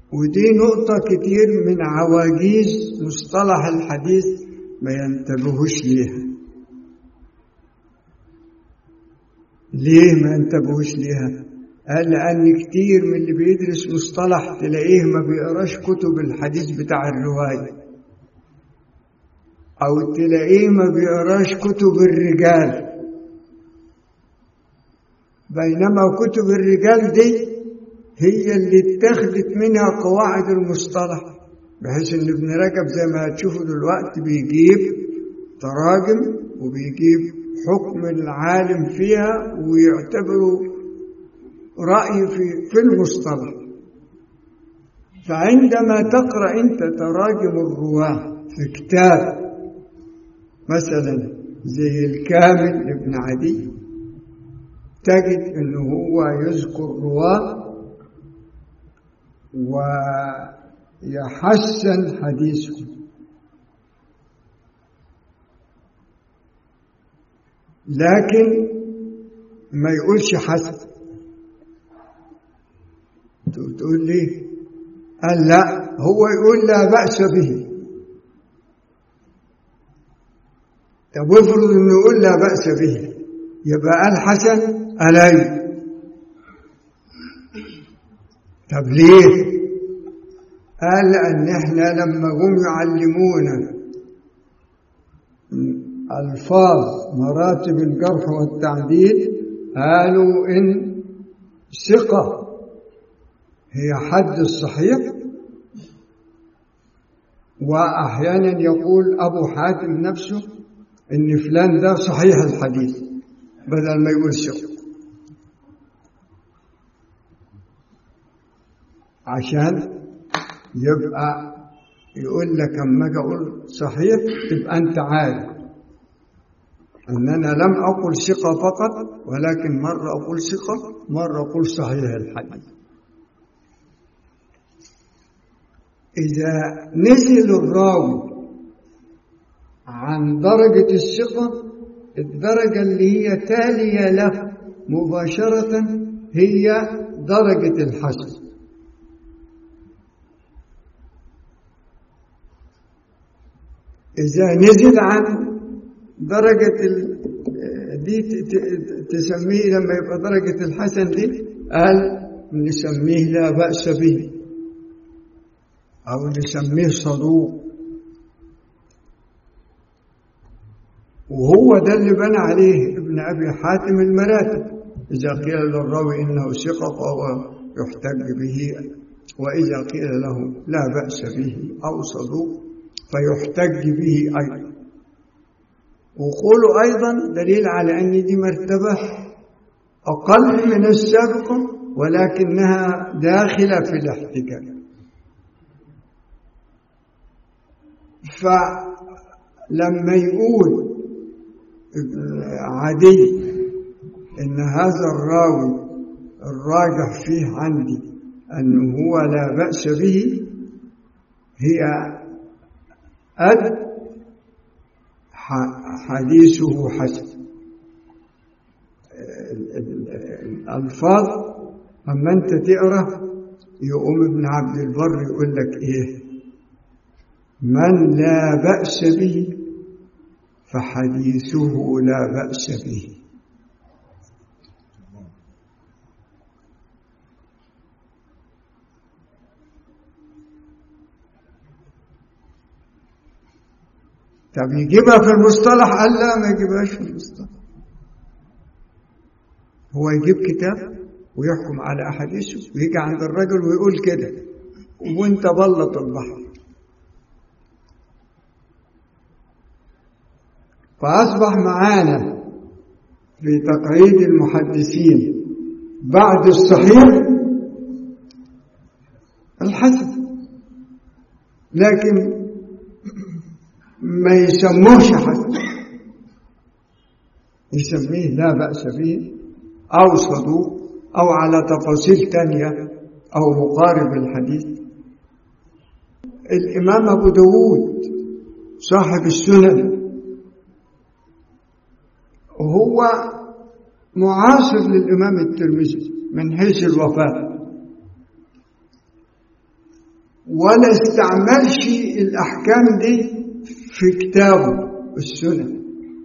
ودي نقطة كتير من عواجيز مصطلح الحديث ما ينتبهوش ليها ليه ما ينتبهوش ليها قال لأن كتير من اللي بيدرس مصطلح تلاقيه ما بيقراش كتب الحديث بتاع الرواية أو تلاقيه ما بيقراش كتب الرجال بينما كتب الرجال دي هي اللي اتخذت منها قواعد المصطلح بحيث ان ابن رجب زي ما هتشوفوا دلوقتي بيجيب تراجم وبيجيب حكم العالم فيها ويعتبره رأي في في المصطلح فعندما تقرأ أنت تراجم الرواة في كتاب مثلا زي الكامل لابن عدي تجد أنه هو يذكر رواة ويحسن حديثه لكن ما يقولش حسن تقول لي قال لا هو يقول لا بأس به طب افرض انه يقول لا بأس به يبقى قال حسن ألاي طب ليه قال لأن احنا لما هم يعلمونا ألفاظ مراتب الجرح والتعديل قالوا إن ثقة هي حد الصحيح وأحيانا يقول أبو حاتم نفسه إن فلان ده صحيح الحديث بدل ما يقول ثقة عشان يبقى يقول لك اما اجي اقول صحيح تبقى انت عارف ان انا لم اقل ثقه فقط ولكن مره اقول ثقه مره اقول صحيح الحديث اذا نزل الراوي عن درجه الثقه الدرجه اللي هي تاليه له مباشره هي درجه الحسن إذا نزل عن درجة ال... دي تسميه لما يبقى درجة الحسن دي قال نسميه لا بأس به أو نسميه صدوق وهو ده اللي بنى عليه ابن أبي حاتم المراتب إذا قيل للراوي إنه ثقة فهو يحتج به وإذا قيل له لا بأس به أو صدوق فيحتج به أيضا وقوله أيضا دليل على أن دي مرتبة أقل من السابقة ولكنها داخلة في الاحتجاج فلما يقول عدي إن هذا الراوي الراجح فيه عندي أنه هو لا بأس به هي أد حديثه حسن الألفاظ أما أنت تقرأ يقوم ابن عبد البر يقول لك إيه من لا بأس به فحديثه لا بأس به طب يجيبها في المصطلح قال لا ما يجيبهاش في المصطلح هو يجيب كتاب ويحكم على أحاديثه ويجي عند الرجل ويقول كده وانت بلط البحر فأصبح معانا في تقعيد المحدثين بعد الصحيح الحسن لكن ما يسموش حسن يسميه لا بأس به أو صدوق أو على تفاصيل تانية أو مقارب الحديث الإمام أبو داود صاحب السنن وهو معاصر للإمام الترمذي من حيث الوفاة ولا استعملش الأحكام دي في كتابه السنة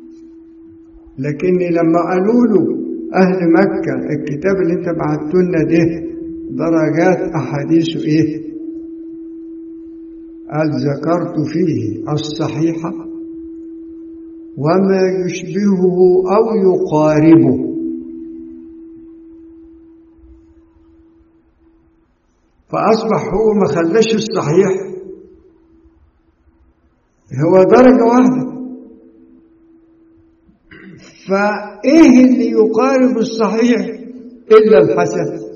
لكني لما قالوا له أهل مكة الكتاب اللي انت بعته لنا ده درجات أحاديثه إيه؟ قال ذكرت فيه الصحيحة وما يشبهه أو يقاربه فأصبح هو ما خلاش الصحيح هو درجة واحدة فإيه اللي يقارب الصحيح إلا الحسن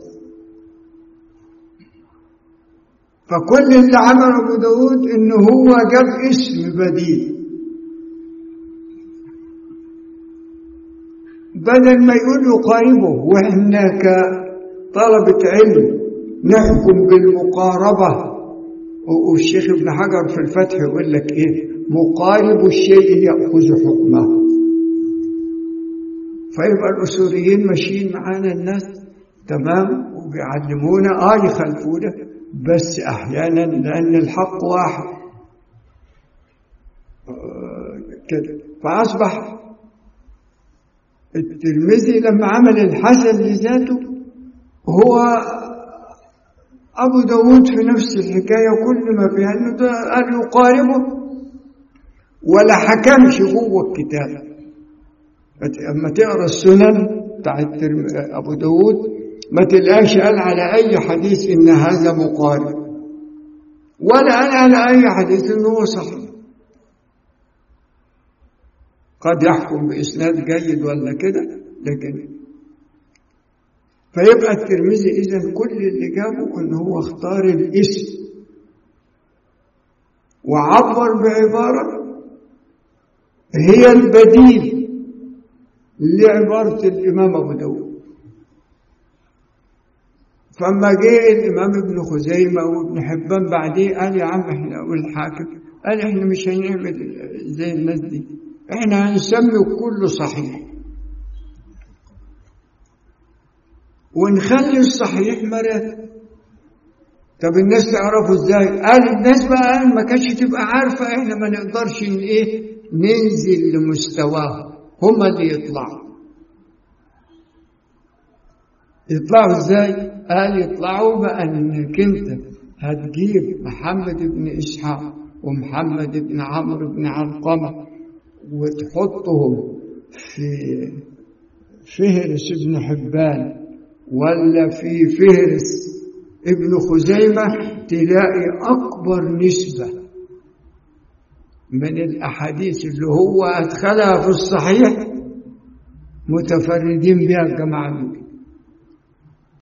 فكل اللي عمله أبو داود إن هو جاب اسم بديل بدل ما يقول يقاربه وإحنا كطلبة علم نحكم بالمقاربة والشيخ ابن حجر في الفتح يقول لك إيه مقارب الشيء يأخذ حكمه فيبقى الأصوليين ماشيين معانا الناس تمام وبيعلمونا آه يخلفونا بس أحيانا لأن الحق واحد كده فأصبح الترمذي لما عمل الحسن لذاته هو أبو داود في نفس الحكاية كل ما فيها أنه قال يقاربه ولا حكمش جوه الكتاب اما تقرا السنن بتاعت ابو داود ما تلقاش قال على اي حديث ان هذا مقارب ولا قال على اي حديث ان هو صحيح قد يحكم باسناد جيد ولا كده لكن فيبقى الترمذي اذا كل اللي جابه ان هو اختار الاسم وعبر بعباره هي البديل لعبارة الإمام أبو داود فما جه الإمام ابن خزيمة وابن حبان بعديه قال يا عم احنا والحاكم قال احنا مش هنعمل زي الناس دي احنا هنسمي كله صحيح ونخلي الصحيح مراتب طب الناس تعرفوا ازاي قال الناس بقى ما كانتش تبقى عارفه احنا ما نقدرش ايه ننزل لمستواهم هم اللي يطلعوا يطلعوا ازاي قال يطلعوا بقى انك انت هتجيب محمد بن اسحاق ومحمد بن عمرو بن علقمه وتحطهم في فهرس ابن حبان ولا في فهرس ابن خزيمة تلاقي أكبر نسبة من الأحاديث اللي هو أدخلها في الصحيح متفردين بها الجماعة دول